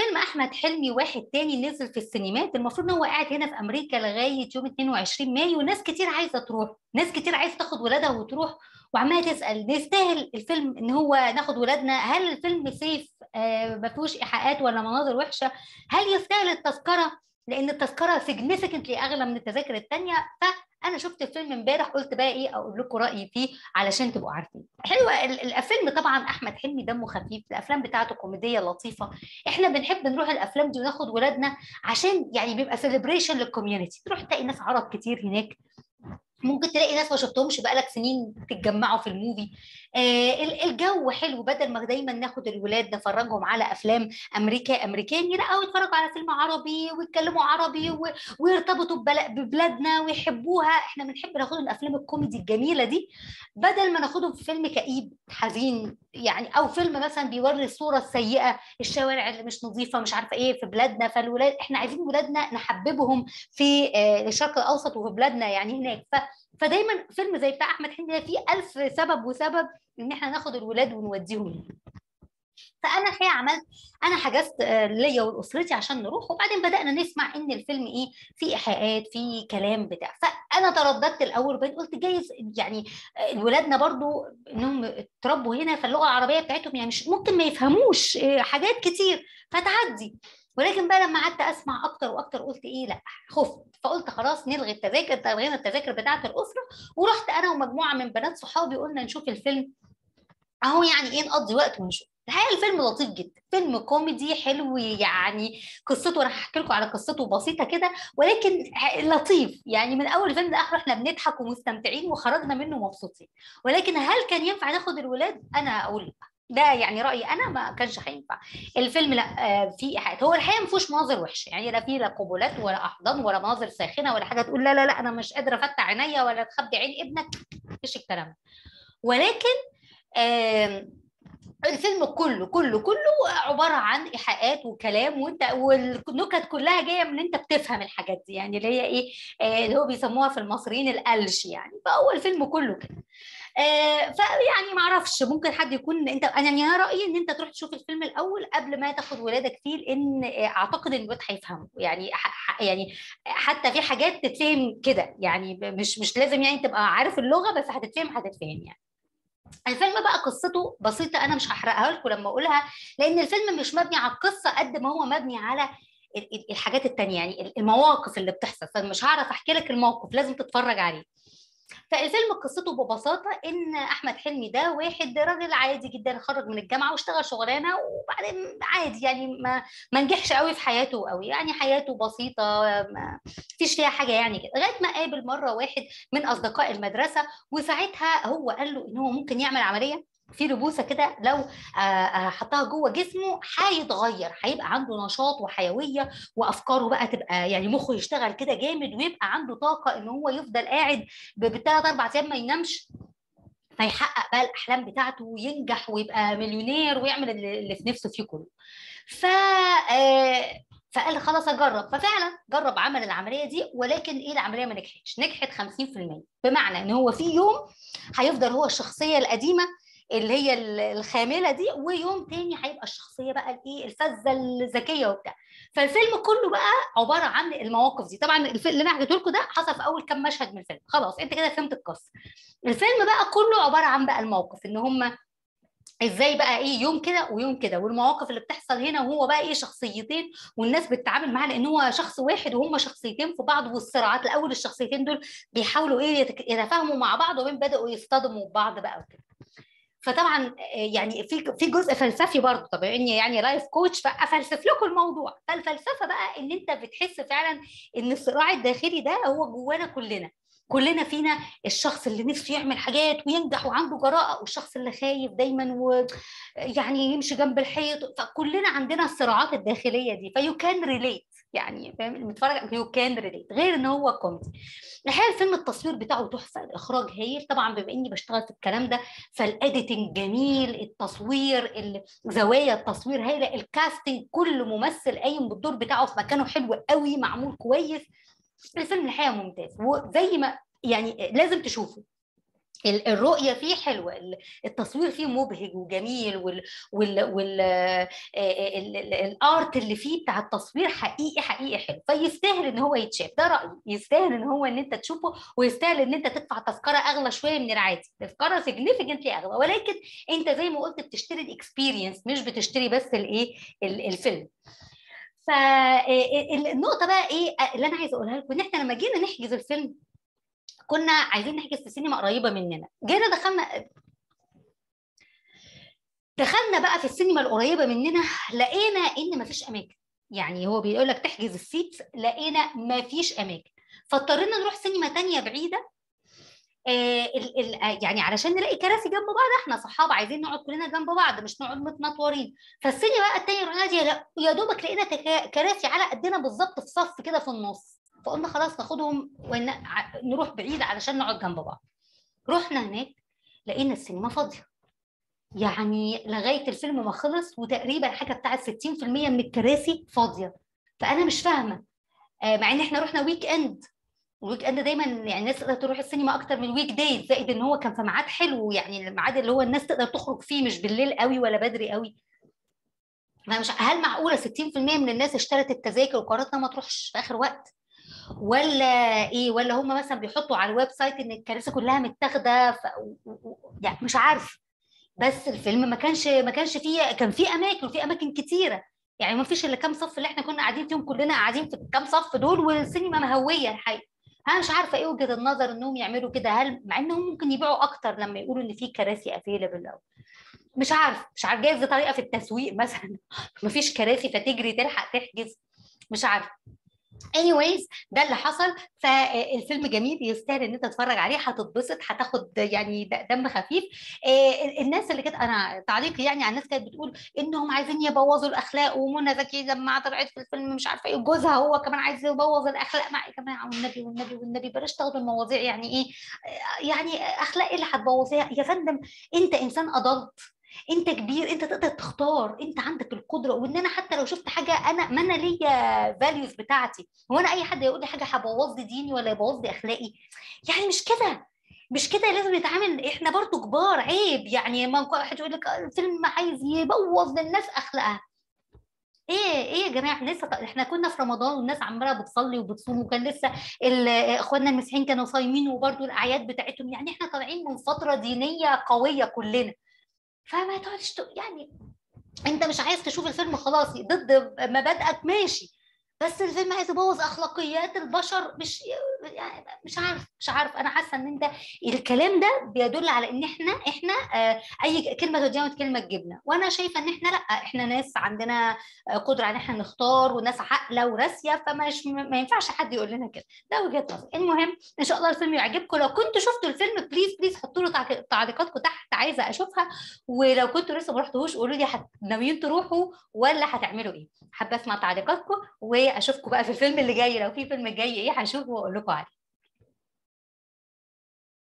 فيلم احمد حلمي واحد تاني نزل في السينمات المفروض ان هو قاعد هنا في امريكا لغايه يوم 22 مايو وناس كتير عايزه تروح ناس كتير عايزه تاخد ولادها وتروح وعماله تسال نستاهل الفيلم ان هو ناخد ولادنا هل الفيلم سيف آه ما فيهوش ايحاءات ولا مناظر وحشه هل يستاهل التذكره لان التذكره سيجنيفيكنتلي اغلى من التذاكر الثانيه فانا شفت الفيلم امبارح قلت بقى ايه اقول لكم رايي فيه علشان تبقوا عارفين حلوه الفيلم طبعا احمد حلمي دمه خفيف الافلام بتاعته كوميديه لطيفه احنا بنحب نروح الافلام دي وناخد ولادنا عشان يعني بيبقى سيلبريشن للكوميونتي تروح تلاقي ناس عرب كتير هناك ممكن تلاقي ناس ما شفتهمش بقالك سنين تتجمعوا في الموفي آه الجو حلو بدل ما دايما ناخد الولاد نفرجهم على افلام امريكا امريكاني لا او يتفرجوا على فيلم عربي ويتكلموا عربي و... ويرتبطوا ببلادنا ويحبوها احنا بنحب ناخدهم الافلام الكوميدي الجميله دي بدل ما ناخدهم في فيلم كئيب حزين يعني او فيلم مثلا بيوري الصوره السيئه الشوارع اللي مش نظيفه مش عارفه ايه في بلادنا فالولاد احنا عايزين ولادنا نحببهم في آه الشرق الاوسط وفي بلادنا يعني هناك ف... فدايما فيلم زي بتاع احمد حلمي ده فيه ألف سبب وسبب ان احنا ناخد الولاد ونوديهم فانا الحقيقه عملت انا حجزت ليا ولاسرتي عشان نروح وبعدين بدانا نسمع ان الفيلم ايه في ايحاءات في كلام بتاع فانا ترددت الاول وبعدين قلت جايز يعني ولادنا برضو انهم اتربوا هنا فاللغه العربيه بتاعتهم يعني مش ممكن ما يفهموش حاجات كتير فتعدي ولكن بقى لما قعدت اسمع اكتر واكتر قلت ايه لا خفت فقلت خلاص نلغي التذاكر الغينا التذاكر بتاعه الاسره ورحت انا ومجموعه من بنات صحابي قلنا نشوف الفيلم اهو يعني ايه نقضي وقت ونشوف الحقيقه الفيلم لطيف جدا فيلم كوميدي حلو يعني قصته انا هحكي لكم على قصته بسيطه كده ولكن لطيف يعني من اول الفيلم لاخره احنا بنضحك ومستمتعين وخرجنا منه مبسوطين ولكن هل كان ينفع ناخد الولاد انا اقول لا ده يعني رايي انا ما كانش هينفع الفيلم لا آه فيه ايحاءات هو الحقيقه ما فيهوش مناظر وحشه يعني لا فيه لا قبلات ولا احضان ولا مناظر ساخنه ولا حاجه تقول لا لا لا انا مش قادره افتح عينيا ولا تخبي عين ابنك مفيش الكلام ده ولكن آه الفيلم كله كله كله عباره عن ايحاءات وكلام وانت والنكت كلها جايه من انت بتفهم الحاجات دي يعني اللي هي ايه آه اللي هو بيسموها في المصريين القلش يعني فهو الفيلم كله كده آه فيعني ما اعرفش ممكن حد يكون انت انا يعني انا رايي ان انت تروح تشوف الفيلم الاول قبل ما تاخد ولادك فيه لان اعتقد ان الولاد هيفهموا يعني يعني حتى في حاجات تتفهم كده يعني مش مش لازم يعني تبقى عارف اللغه بس هتتفهم هتتفهم يعني الفيلم بقى قصته بسيطه انا مش هحرقها لكم لما اقولها لان الفيلم مش مبني على القصه قد ما هو مبني على الحاجات التانية يعني المواقف اللي بتحصل فمش هعرف احكي لك الموقف لازم تتفرج عليه فالفيلم قصته ببساطه ان احمد حلمي ده واحد راجل عادي جدا خرج من الجامعه واشتغل شغلانه وبعدين عادي يعني ما ما نجحش قوي في حياته قوي يعني حياته بسيطه ما فيش فيها حاجه يعني كده لغايه ما قابل مره واحد من اصدقاء المدرسه وساعتها هو قال له ان هو ممكن يعمل عمليه في ربوسه كده لو حطها جوه جسمه هيتغير هيبقى عنده نشاط وحيويه وافكاره بقى تبقى يعني مخه يشتغل كده جامد ويبقى عنده طاقه ان هو يفضل قاعد بالثلاث اربع ايام ما ينامش فيحقق بقى الاحلام بتاعته وينجح ويبقى مليونير ويعمل اللي في نفسه فيه كله ف فقال خلاص اجرب ففعلا جرب عمل العمليه دي ولكن ايه العمليه ما نجحتش نجحت 50% بمعنى ان هو في يوم هيفضل هو الشخصيه القديمه اللي هي الخامله دي ويوم تاني هيبقى الشخصيه بقى الايه الفذه الذكيه وبتاع فالفيلم كله بقى عباره عن المواقف دي طبعا اللي انا حكيته لكم ده حصل في اول كام مشهد من الفيلم خلاص انت كده فهمت القصه الفيلم بقى كله عباره عن بقى الموقف ان هم ازاي بقى ايه يوم كده ويوم كده والمواقف اللي بتحصل هنا وهو بقى ايه شخصيتين والناس بتتعامل معاه لان هو شخص واحد وهم شخصيتين في بعض والصراعات الاول الشخصيتين دول بيحاولوا ايه يتفاهموا مع بعض وبين بداوا يصطدموا ببعض بقى وكده فطبعا يعني في في جزء فلسفي برضه طب اني يعني لايف كوتش فافلسف لكم الموضوع فالفلسفه بقى ان انت بتحس فعلا ان الصراع الداخلي ده هو جوانا كلنا كلنا فينا الشخص اللي نفسه يعمل حاجات وينجح وعنده جراءه والشخص اللي خايف دايما ويعني يمشي جنب الحيط فكلنا عندنا الصراعات الداخليه دي فيو كان ريليت يعني فاهم المتفرج يو كان ريليت غير ان هو كوميدي الحقيقه الفيلم التصوير بتاعه تحفه الاخراج هايل طبعا بما اني بشتغل في الكلام ده فالاديتنج جميل التصوير زوايا التصوير هايله الكاستنج كل ممثل قايم بالدور بتاعه في مكانه حلو قوي معمول كويس الفيلم الحقيقه ممتاز وزي ما يعني لازم تشوفه الرؤيه فيه حلوه التصوير فيه مبهج وجميل وال وال وال الارت اللي فيه بتاع التصوير حقيقي حقيقي حلو فيستاهل ان هو يتشاف ده رايي يستاهل ان هو ان انت تشوفه ويستاهل ان انت تدفع تذكره اغلى شويه من العادي تذكره سيجنيفيكنتلي اغلى ولكن انت زي ما قلت بتشتري الاكسبيرينس مش بتشتري بس الايه الفيلم فالنقطه بقى ايه اللي انا عايزه اقولها لكم ان احنا لما جينا نحجز الفيلم كنا عايزين نحجز في سينما قريبه مننا جينا دخلنا دخلنا بقى في السينما القريبه مننا لقينا ان مفيش اماكن يعني هو بيقول لك تحجز السيتس لقينا مفيش اماكن فاضطرينا نروح سينما تانية بعيده آه ال ال يعني علشان نلاقي كراسي جنب بعض احنا صحاب عايزين نقعد كلنا جنب بعض مش نقعد متنطورين فالسينما بقى التانية رحنا يا دوبك لقينا كراسي على قدنا بالظبط في صف كده في النص فقلنا خلاص ناخدهم ونروح بعيد علشان نقعد جنب بعض رحنا هناك لقينا السينما فاضيه يعني لغايه الفيلم ما خلص وتقريبا حاجه بتاعت 60% من الكراسي فاضيه فانا مش فاهمه مع ان احنا رحنا ويك اند الويك اند دايما يعني الناس تقدر تروح السينما اكتر من ويك دايز زائد ان هو كان في ميعاد حلو يعني الميعاد اللي هو الناس تقدر تخرج فيه مش بالليل قوي ولا بدري قوي مش هل معقوله 60% من الناس اشترت التذاكر وقررت ما تروحش في اخر وقت ولا ايه ولا هم مثلا بيحطوا على الويب سايت ان الكراسي كلها متاخده ف... يعني مش عارف بس الفيلم ما كانش ما كانش فيه كان فيه اماكن وفي اماكن كتيره يعني ما فيش الا كام صف اللي احنا كنا قاعدين فيهم كلنا قاعدين في الكام صف دول والسينما مهويه الحقيقه انا مش عارفه ايه وجهه النظر انهم يعملوا كده هل مع انهم ممكن يبيعوا اكتر لما يقولوا ان في كراسي افيلبل او مش عارف مش عارف جايز دي طريقه في التسويق مثلا مفيش كراسي فتجري تلحق تحجز مش عارف anyways ده اللي حصل فالفيلم جميل يستاهل ان انت تتفرج عليه هتتبسط هتاخد يعني دم خفيف الناس اللي كانت انا تعليقي يعني على الناس كانت بتقول انهم عايزين يبوظوا الاخلاق ومنى زكي لما طلعت في الفيلم مش عارفه ايه جوزها هو كمان عايز يبوظ الاخلاق مع يا جماعه والنبي والنبي والنبي بلاش تاخدوا المواضيع يعني ايه يعني اخلاق ايه اللي هتبوظيها يا فندم انت انسان ادلت انت كبير انت تقدر تختار انت عندك القدره وان انا حتى لو شفت حاجه انا ما انا ليا فاليوز بتاعتي هو انا اي حد يقول لي حاجه هبوظ لي ديني ولا يبوظ لي اخلاقي يعني مش كده مش كده لازم نتعامل احنا برضو كبار عيب يعني ما واحد يقول لك الفيلم عايز يبوظ للناس اخلاقها ايه ايه يا جماعه لسه احنا كنا في رمضان والناس عماله بتصلي وبتصوم وكان لسه اخواننا المسيحيين كانوا صايمين وبرضو الاعياد بتاعتهم يعني احنا طالعين من فتره دينيه قويه كلنا فما تقعدش يعني انت مش عايز تشوف الفيلم خلاص ضد مبادئك ماشي بس الفيلم عايز يبوظ اخلاقيات البشر مش يعني مش عارف مش عارف انا حاسه ان انت الكلام ده بيدل على ان احنا احنا آه اي كلمه تودينا كلمه تجيبنا وانا شايفه ان احنا لا احنا ناس عندنا قدره ان احنا نختار وناس عاقله وراسيه فمش ما ينفعش حد يقول لنا كده ده وجهه نظري المهم ان شاء الله الفيلم يعجبكم لو كنتوا شفتوا الفيلم بليز بليز حطوا له تعليقاتكم تحت عايزه اشوفها ولو كنتوا لسه ما رحتوش قولوا لي ناويين تروحوا ولا هتعملوا ايه حابه اسمع تعليقاتكم واشوفكم بقى في الفيلم اللي جاي لو في فيلم جاي ايه هشوفه واقول لكم